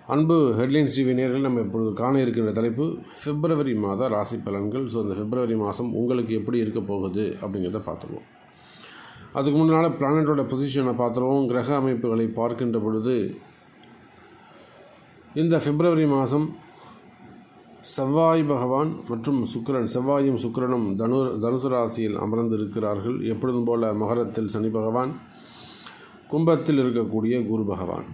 அன்பு headlines TV நேர்கள் நம்ம இப்பொழுது காண இருக்கின்ற தலைப்பு பிப்ரவரி மாத ராசி பலன்கள் ஸோ இந்த பிப்ரவரி மாதம் உங்களுக்கு எப்படி இருக்க போகுது அப்படிங்கிறத பார்த்துருவோம் அதுக்கு முன்னால் பிளானட்டோட பொசிஷனை பார்த்துருவோம் கிரக அமைப்புகளை பார்க்கின்ற பொழுது இந்த பிப்ரவரி மாதம் செவ்வாய் பகவான் மற்றும் சுக்கிரன் செவ்வாயும் சுக்கிரனும் தனு தனுசு ராசியில் அமர்ந்திருக்கிறார்கள் எப்பொழுதும் போல மகரத்தில் சனி பகவான் கும்பத்தில் இருக்கக்கூடிய குரு பகவான்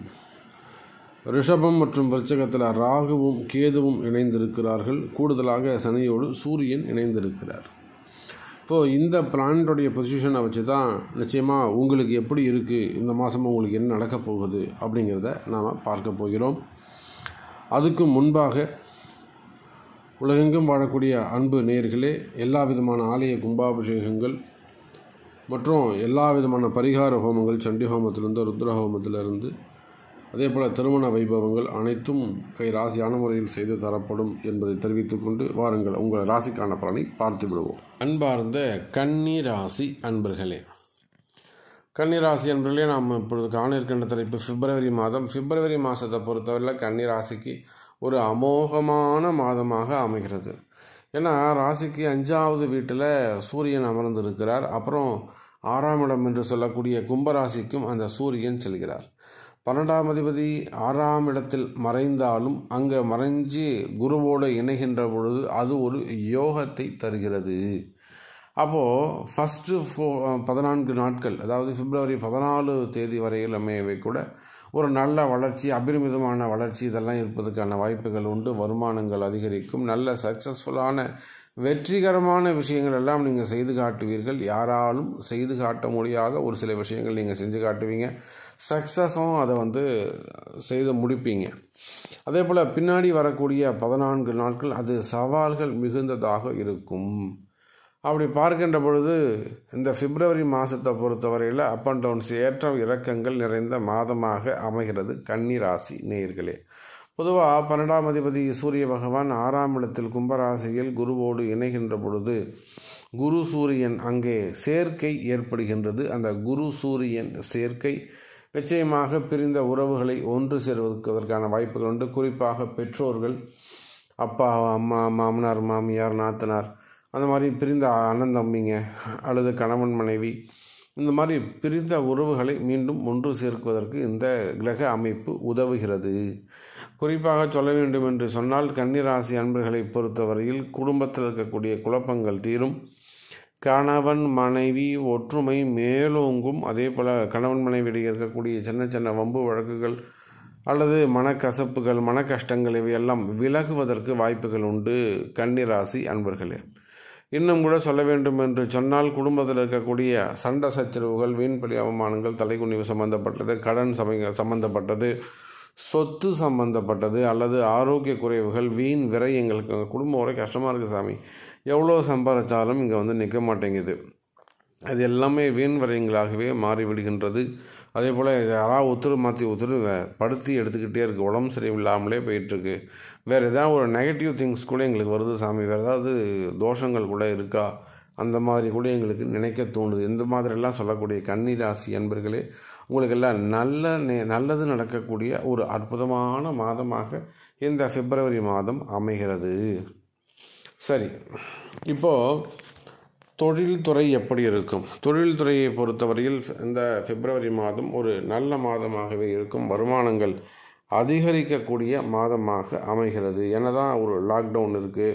ரிஷபம் மற்றும் விருச்சகத்தில் ராகுவும் கேதுவும் இணைந்திருக்கிறார்கள் கூடுதலாக சனியோடு சூரியன் இணைந்திருக்கிறார் இப்போது இந்த பிளானட்டுடைய பொசிஷனை வச்சு தான் நிச்சயமாக உங்களுக்கு எப்படி இருக்குது இந்த மாதம் உங்களுக்கு என்ன நடக்கப் போகுது அப்படிங்கிறத நாம் பார்க்க போகிறோம் அதுக்கு முன்பாக உலகெங்கும் வாழக்கூடிய அன்பு நேர்களே எல்லா விதமான ஆலய கும்பாபிஷேகங்கள் மற்றும் எல்லா விதமான பரிகார ஹோமங்கள் சண்டி ஹோமத்திலிருந்து ருத்ர ஹோமத்திலிருந்து அதே போல் திருமண வைபவங்கள் அனைத்தும் கை ராசியான முறையில் செய்து தரப்படும் என்பதை தெரிவித்துக்கொண்டு வாருங்கள் உங்கள் ராசிக்கான பலனை பார்த்து விடுவோம் அன்பார்ந்த கன்னி ராசி அன்பர்களே கன்னிராசி அன்பர்களே நாம் இப்பொழுது காண இருக்கின்ற தலைப்பு பிப்ரவரி மாதம் பிப்ரவரி மாதத்தை பொறுத்தவரையில் கன்னி ராசிக்கு ஒரு அமோகமான மாதமாக அமைகிறது ஏன்னா ராசிக்கு அஞ்சாவது வீட்டில் சூரியன் அமர்ந்திருக்கிறார் அப்புறம் ஆறாம் இடம் என்று சொல்லக்கூடிய கும்பராசிக்கும் அந்த சூரியன் செல்கிறார் பன்னெண்டாம் அதிபதி ஆறாம் இடத்தில் மறைந்தாலும் அங்கே மறைஞ்சு குருவோடு இணைகின்ற பொழுது அது ஒரு யோகத்தை தருகிறது அப்போது ஃபஸ்ட்டு ஃபோ பதினான்கு நாட்கள் அதாவது பிப்ரவரி பதினாலு தேதி வரையில் அமையவை கூட ஒரு நல்ல வளர்ச்சி அபரிமிதமான வளர்ச்சி இதெல்லாம் இருப்பதற்கான வாய்ப்புகள் உண்டு வருமானங்கள் அதிகரிக்கும் நல்ல சக்ஸஸ்ஃபுல்லான வெற்றிகரமான விஷயங்கள் எல்லாம் நீங்கள் செய்து காட்டுவீர்கள் யாராலும் செய்து காட்ட முடியாத ஒரு சில விஷயங்கள் நீங்கள் செஞ்சு காட்டுவீங்க சக்ஸஸும் அதை வந்து செய்து முடிப்பீங்க அதே போல் பின்னாடி வரக்கூடிய பதினான்கு நாட்கள் அது சவால்கள் மிகுந்ததாக இருக்கும் அப்படி பார்க்கின்ற பொழுது இந்த பிப்ரவரி மாதத்தை பொறுத்தவரையில் அப் அண்ட் டவுன்ஸ் ஏற்ற இறக்கங்கள் நிறைந்த மாதமாக அமைகிறது கன்னி ராசி நேயர்களே பொதுவாக பன்னெண்டாம் அதிபதி சூரிய பகவான் ஆறாம் இடத்தில் கும்பராசியில் குருவோடு இணைகின்ற பொழுது குரு சூரியன் அங்கே சேர்க்கை ஏற்படுகின்றது அந்த குரு சூரியன் சேர்க்கை நிச்சயமாக பிரிந்த உறவுகளை ஒன்று சேர்வதற்கான வாய்ப்புகள் உண்டு குறிப்பாக பெற்றோர்கள் அப்பா அம்மா மாமனார் மாமியார் நாத்தனார் அந்த மாதிரி பிரிந்த அண்ணன் தம்பிங்க அல்லது கணவன் மனைவி இந்த மாதிரி பிரிந்த உறவுகளை மீண்டும் ஒன்று சேர்க்குவதற்கு இந்த கிரக அமைப்பு உதவுகிறது குறிப்பாக சொல்ல வேண்டும் என்று சொன்னால் கன்னிராசி அன்பர்களை பொறுத்தவரையில் குடும்பத்தில் இருக்கக்கூடிய குழப்பங்கள் தீரும் கணவன் மனைவி ஒற்றுமை மேலோங்கும் அதே போல் கணவன் மனைவியிடையே இருக்கக்கூடிய சின்ன சின்ன வம்பு வழக்குகள் அல்லது மனக்கசப்புகள் மன கஷ்டங்கள் இவையெல்லாம் விலகுவதற்கு வாய்ப்புகள் உண்டு கன்னிராசி அன்பர்களே இன்னும் கூட சொல்ல வேண்டும் என்று சொன்னால் குடும்பத்தில் இருக்கக்கூடிய சண்டை சச்சரவுகள் வீண்பலி அவமானங்கள் தலைக்குனிவு சம்பந்தப்பட்டது கடன் சமய சம்பந்தப்பட்டது சொத்து சம்பந்தப்பட்டது அல்லது ஆரோக்கிய குறைவுகள் வீண் விரயங்களுக்கு குடும்பம் ஒரே கஷ்டமாக இருக்குது சாமி எவ்வளோ சம்பாதிச்சாலும் இங்கே வந்து நிற்க மாட்டேங்குது அது எல்லாமே வீண் விரயங்களாகவே மாறிவிடுகின்றது அதே போல் யாராவது ஒத்துரு மாற்றி ஒத்துரு படுத்தி எடுத்துக்கிட்டே இருக்குது உடம்பு சரியில்லாமலே போயிட்டுருக்கு வேறு ஏதாவது ஒரு நெகட்டிவ் திங்ஸ் கூட எங்களுக்கு வருது சாமி வேறு ஏதாவது தோஷங்கள் கூட இருக்கா அந்த மாதிரி கூட எங்களுக்கு நினைக்க தோணுது இந்த மாதிரிலாம் சொல்லக்கூடிய கன்னிராசி என்பர்களே உங்களுக்கெல்லாம் நல்ல நே நல்லது நடக்கக்கூடிய ஒரு அற்புதமான மாதமாக இந்த பிப்ரவரி மாதம் அமைகிறது சரி இப்போது தொழில்துறை எப்படி இருக்கும் தொழில்துறையை பொறுத்தவரையில் இந்த பிப்ரவரி மாதம் ஒரு நல்ல மாதமாகவே இருக்கும் வருமானங்கள் அதிகரிக்கக்கூடிய மாதமாக அமைகிறது என்னதான் ஒரு லாக்டவுன் இருக்குது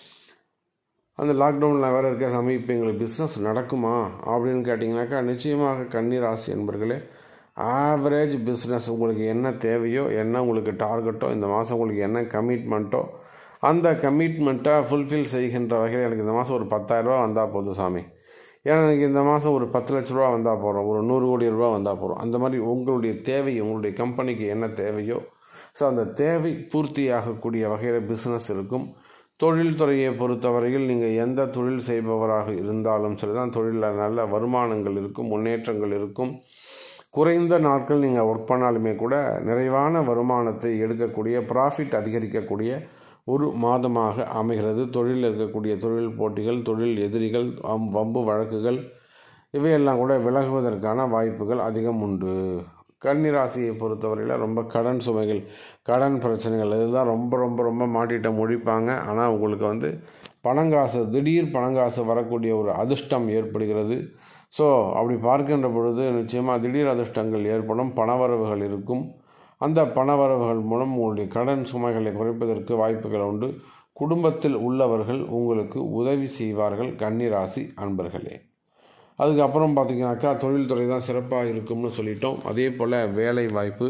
அந்த லாக்டவுனில் வேறு இருக்க சாமி இப்போ எங்களுக்கு பிஸ்னஸ் நடக்குமா அப்படின்னு கேட்டிங்கனாக்கா நிச்சயமாக கன்னிராசி என்பர்களே ஆவரேஜ் பிஸ்னஸ் உங்களுக்கு என்ன தேவையோ என்ன உங்களுக்கு டார்கெட்டோ இந்த மாதம் உங்களுக்கு என்ன கமிட்மெண்ட்டோ அந்த கமிட்மெண்ட்டை ஃபுல்ஃபில் செய்கின்ற வகையில் எனக்கு இந்த மாதம் ஒரு பத்தாயிரரூபா வந்தால் போதும் சாமி ஏன்னா எனக்கு இந்த மாதம் ஒரு பத்து லட்ச ரூபா வந்தால் போகிறோம் ஒரு நூறு கோடி ரூபா வந்தால் போகிறோம் அந்த மாதிரி உங்களுடைய தேவை உங்களுடைய கம்பெனிக்கு என்ன தேவையோ ஸோ அந்த தேவை பூர்த்தியாகக்கூடிய வகையில் பிஸ்னஸ் இருக்கும் தொழில்துறையை பொறுத்தவரையில் நீங்கள் எந்த தொழில் செய்பவராக இருந்தாலும் சரி தான் தொழிலில் நல்ல வருமானங்கள் இருக்கும் முன்னேற்றங்கள் இருக்கும் குறைந்த நாட்கள் நீங்கள் ஒர்க் பண்ணாலுமே கூட நிறைவான வருமானத்தை எடுக்கக்கூடிய ப்ராஃபிட் அதிகரிக்கக்கூடிய ஒரு மாதமாக அமைகிறது தொழிலில் இருக்கக்கூடிய தொழில் போட்டிகள் தொழில் எதிரிகள் வம்பு வழக்குகள் இவையெல்லாம் கூட விலகுவதற்கான வாய்ப்புகள் அதிகம் உண்டு கன்னிராசியை பொறுத்தவரையில் ரொம்ப கடன் சுமைகள் கடன் பிரச்சனைகள் இதுதான் ரொம்ப ரொம்ப ரொம்ப மாட்டிட்ட முடிப்பாங்க ஆனால் உங்களுக்கு வந்து பணங்காசு திடீர் பணங்காசு வரக்கூடிய ஒரு அதிர்ஷ்டம் ஏற்படுகிறது ஸோ அப்படி பார்க்கின்ற பொழுது நிச்சயமாக திடீர் அதிர்ஷ்டங்கள் ஏற்படும் பணவரவுகள் இருக்கும் அந்த பணவரவுகள் மூலம் உங்களுடைய கடன் சுமைகளை குறைப்பதற்கு வாய்ப்புகள் உண்டு குடும்பத்தில் உள்ளவர்கள் உங்களுக்கு உதவி செய்வார்கள் கன்னிராசி அன்பர்களே அதுக்கப்புறம் பார்த்தீங்கன்னாக்கா தொழில்துறை தான் சிறப்பாக இருக்கும்னு சொல்லிட்டோம் அதே போல் வேலை வாய்ப்பு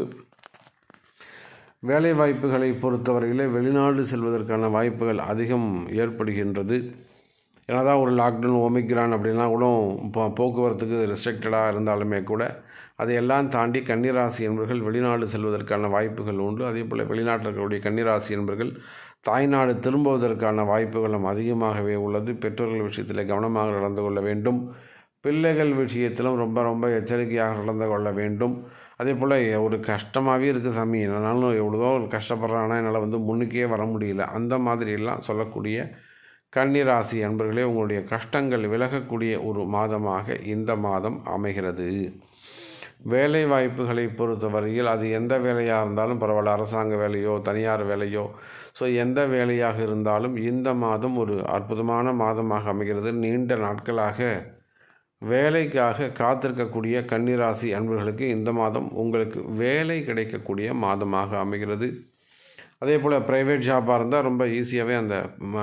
வேலை வாய்ப்புகளை பொறுத்தவரையில் வெளிநாடு செல்வதற்கான வாய்ப்புகள் அதிகம் ஏற்படுகின்றது என்னதான் ஒரு லாக்டவுன் ஒமிக்ரான் அப்படின்னா கூட இப்போ போக்குவரத்துக்கு ரெஸ்ட்ரிக்டடாக இருந்தாலுமே கூட அதையெல்லாம் தாண்டி கன்னிராசி என்பவர்கள் வெளிநாடு செல்வதற்கான வாய்ப்புகள் உண்டு அதே போல் வெளிநாட்டில் இருக்கக்கூடிய கன்னிராசி என்பவர்கள் தாய்நாடு திரும்புவதற்கான வாய்ப்புகளும் அதிகமாகவே உள்ளது பெற்றோர்கள் விஷயத்தில் கவனமாக நடந்து கொள்ள வேண்டும் பிள்ளைகள் விஷயத்திலும் ரொம்ப ரொம்ப எச்சரிக்கையாக நடந்து கொள்ள வேண்டும் அதே போல் ஒரு கஷ்டமாகவே இருக்குது சாமி என்னாலும் எவ்வளோ ஒரு கஷ்டப்படுறேன் ஆனால் என்னால் வந்து முன்னுக்கே வர முடியல அந்த மாதிரியெல்லாம் சொல்லக்கூடிய கன்னிராசி அன்பர்களே உங்களுடைய கஷ்டங்கள் விலகக்கூடிய ஒரு மாதமாக இந்த மாதம் அமைகிறது வேலை வாய்ப்புகளை பொறுத்தவரையில் அது எந்த வேலையாக இருந்தாலும் பரவாயில்ல அரசாங்க வேலையோ தனியார் வேலையோ ஸோ எந்த வேலையாக இருந்தாலும் இந்த மாதம் ஒரு அற்புதமான மாதமாக அமைகிறது நீண்ட நாட்களாக வேலைக்காக காத்திருக்கக்கூடிய கன்னிராசி அன்பர்களுக்கு இந்த மாதம் உங்களுக்கு வேலை கிடைக்கக்கூடிய மாதமாக அமைகிறது அதே போல் ப்ரைவேட் ஜாப்பாக இருந்தால் ரொம்ப ஈஸியாகவே அந்த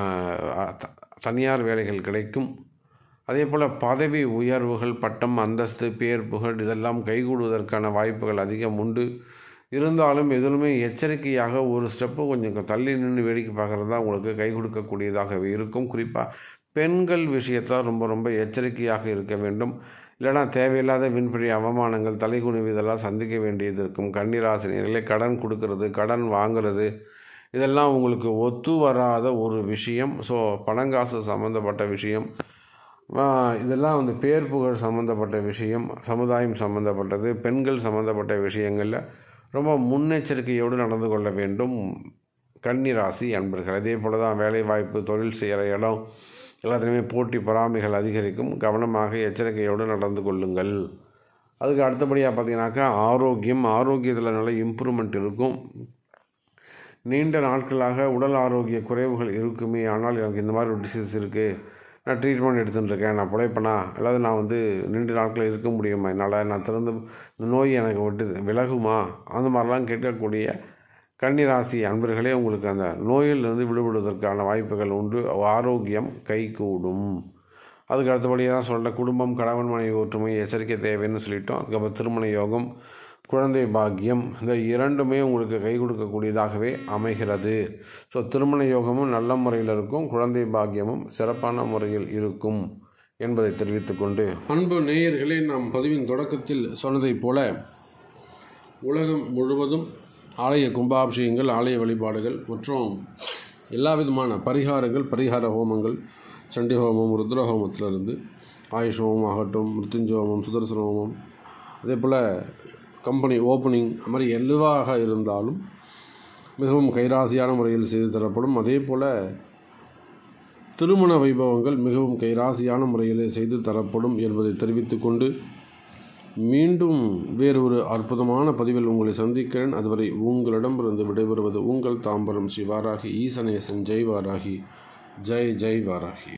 தனியார் வேலைகள் கிடைக்கும் அதே போல் பதவி உயர்வுகள் பட்டம் அந்தஸ்து பேர் புகழ் இதெல்லாம் கைகூடுவதற்கான வாய்ப்புகள் அதிகம் உண்டு இருந்தாலும் எதிலுமே எச்சரிக்கையாக ஒரு ஸ்டெப்பு கொஞ்சம் தள்ளி நின்று வேடிக்கை பார்க்குறது தான் உங்களுக்கு கை கொடுக்கக்கூடியதாகவே இருக்கும் குறிப்பாக பெண்கள் விஷயத்தில் ரொம்ப ரொம்ப எச்சரிக்கையாக இருக்க வேண்டும் இல்லைனா தேவையில்லாத விண்பெரிய அவமானங்கள் தலைகுனிவு இதெல்லாம் சந்திக்க வேண்டியது இருக்கும் கன்னிராசினியர்களே கடன் கொடுக்கறது கடன் வாங்குறது இதெல்லாம் உங்களுக்கு ஒத்து வராத ஒரு விஷயம் ஸோ பணங்காசு சம்மந்தப்பட்ட விஷயம் இதெல்லாம் வந்து பேர் புகழ் சம்மந்தப்பட்ட விஷயம் சமுதாயம் சம்மந்தப்பட்டது பெண்கள் சம்மந்தப்பட்ட விஷயங்களில் ரொம்ப முன்னெச்சரிக்கையோடு நடந்து கொள்ள வேண்டும் கன்னிராசி அன்பர்கள் அதே போல் தான் வேலை வாய்ப்பு தொழில் செய்கிற இடம் எல்லாத்துலேயுமே போட்டி பொறாமைகள் அதிகரிக்கும் கவனமாக எச்சரிக்கையோடு நடந்து கொள்ளுங்கள் அதுக்கு அடுத்தபடியாக பார்த்தீங்கன்னாக்கா ஆரோக்கியம் ஆரோக்கியத்தில் நல்ல இம்ப்ரூவ்மெண்ட் இருக்கும் நீண்ட நாட்களாக உடல் ஆரோக்கிய குறைவுகள் இருக்குமே ஆனால் எனக்கு இந்த மாதிரி ஒரு டிசீஸ் இருக்குது நான் ட்ரீட்மெண்ட் எடுத்துகிட்டு இருக்கேன் நான் பிழைப்பேனா அல்லது நான் வந்து நீண்ட நாட்கள் இருக்க முடியுமா என்னால் நான் திறந்து இந்த நோய் எனக்கு விட்டு விலகுமா அந்த மாதிரிலாம் கேட்கக்கூடிய கன்னிராசி அன்பர்களே உங்களுக்கு அந்த நோயிலிருந்து விடுபடுவதற்கான வாய்ப்புகள் உண்டு ஆரோக்கியம் கைகூடும் அதுக்கு அடுத்தபடியாக தான் சொல்கிற குடும்பம் கணவன் மனைவி ஒற்றுமை எச்சரிக்கை தேவைன்னு சொல்லிட்டோம் அதுக்கப்புறம் திருமண யோகம் குழந்தை பாக்கியம் இந்த இரண்டுமே உங்களுக்கு கை கொடுக்கக்கூடியதாகவே அமைகிறது ஸோ திருமண யோகமும் நல்ல முறையில் இருக்கும் குழந்தை பாக்கியமும் சிறப்பான முறையில் இருக்கும் என்பதை தெரிவித்துக்கொண்டு அன்பு நேயர்களே நாம் பதிவின் தொடக்கத்தில் சொன்னதைப் போல உலகம் முழுவதும் ஆலய கும்பாபிஷேகங்கள் ஆலய வழிபாடுகள் மற்றும் எல்லா விதமான பரிகாரங்கள் பரிகார ஹோமங்கள் சண்டி ஹோமம் ருத்ர ஹோமத்திலிருந்து ஆயுஷ் ஹோமம் ஆகட்டும் மிருத்யுஞ்ச ஹோமம் சுதர்சன ஹோமம் அதே போல் கம்பெனி ஓப்பனிங் அது மாதிரி எதுவாக இருந்தாலும் மிகவும் கைராசியான முறையில் செய்து தரப்படும் அதே போல் திருமண வைபவங்கள் மிகவும் கைராசியான முறையில் செய்து தரப்படும் என்பதை தெரிவித்துக்கொண்டு மீண்டும் வேறொரு அற்புதமான பதிவில் உங்களை சந்திக்கிறேன் அதுவரை உங்களிடமிருந்து விடைபெறுவது உங்கள் தாம்பரம் ஸ்ரீ வாராகி ஈசனேசன் ஜெய் வாராகி ஜெய் ஜெய் வாராகி